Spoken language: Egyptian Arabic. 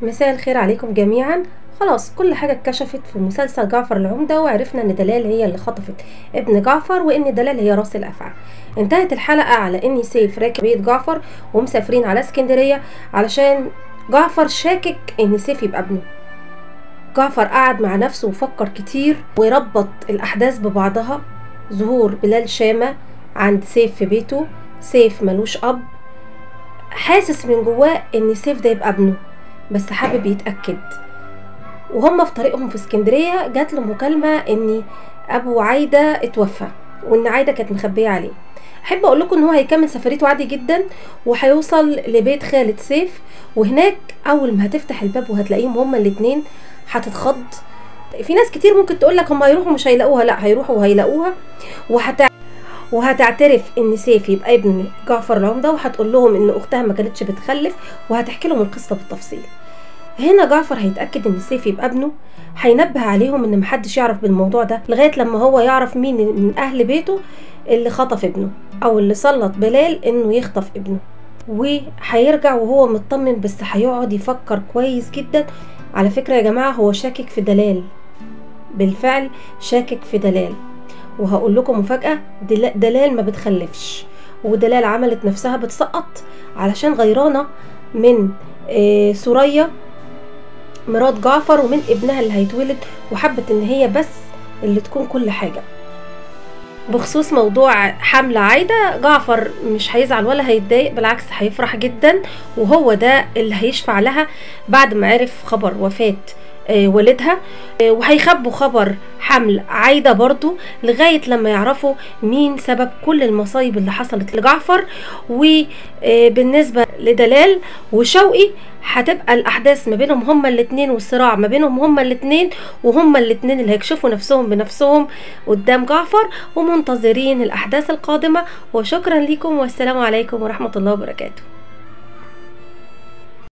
مساء الخير عليكم جميعا خلاص كل حاجة اتكشفت في مسلسل جعفر العمدة وعرفنا ان دلال هي اللي خطفت ابن جعفر وان دلال هي راس الافعى انتهت الحلقة على ان سيف راكب بيت جعفر ومسافرين على اسكندرية علشان جعفر شاكك ان سيف يبقى ابنه جعفر قعد مع نفسه وفكر كتير وربط الاحداث ببعضها ظهور بلال شامة عند سيف في بيته سيف ملوش اب حاسس من جواه ان سيف ده يبقى ابنه بس حابب يتأكد وهم في طريقهم في اسكندرية جات له مكالمة ان ابو عايدة اتوفى وان عايدة كانت مخبية عليه احب اقول لكم ان هو هيكمل سفريته عادي جدا وهيوصل لبيت خالد سيف وهناك اول ما هتفتح الباب وهتلاقيهم هما الاتنين هتتخض في ناس كتير ممكن تقول لك هم هيروحوا مش هيلاقوها لا هيروحوا وهيلاقوها وهت وهتعترف ان سيف يبقى ابن جعفر العمده وهتقول لهم ان اختها ما كانتش بتخلف وهتحكي لهم القصه بالتفصيل هنا جعفر هيتاكد ان سيف يبقى ابنه هينبه عليهم ان محدش يعرف بالموضوع ده لغايه لما هو يعرف مين من اهل بيته اللي خطف ابنه او اللي سلط بلال انه يخطف ابنه وهيرجع وهو مطمن بس هيقعد يفكر كويس جدا على فكره يا جماعه هو شاكك في دلال بالفعل شاكك في دلال وهقول لكم مفاجأة دل- دلال ما بتخلفش ودلال عملت نفسها بتسقط علشان غيرانة من آه، سوريا مرات جعفر ومن ابنها اللي هيتولد وحبت ان هي بس اللي تكون كل حاجة بخصوص موضوع حمل عايدة جعفر مش هيزعل ولا هيتضايق بالعكس هيفرح جدا وهو ده اللي هيشفع لها بعد ما عرف خبر وفاة آه، والدها آه، وهيخبوا خبر حمل عايدة برضو لغاية لما يعرفوا مين سبب كل المصايب اللي حصلت لجعفر وبالنسبة لدلال وشوقي هتبقى الأحداث ما بينهم هما الاتنين والصراع ما بينهم هما الاتنين وهما الاتنين اللي هيكشفوا نفسهم بنفسهم قدام جعفر ومنتظرين الأحداث القادمة وشكرا لكم والسلام عليكم ورحمة الله وبركاته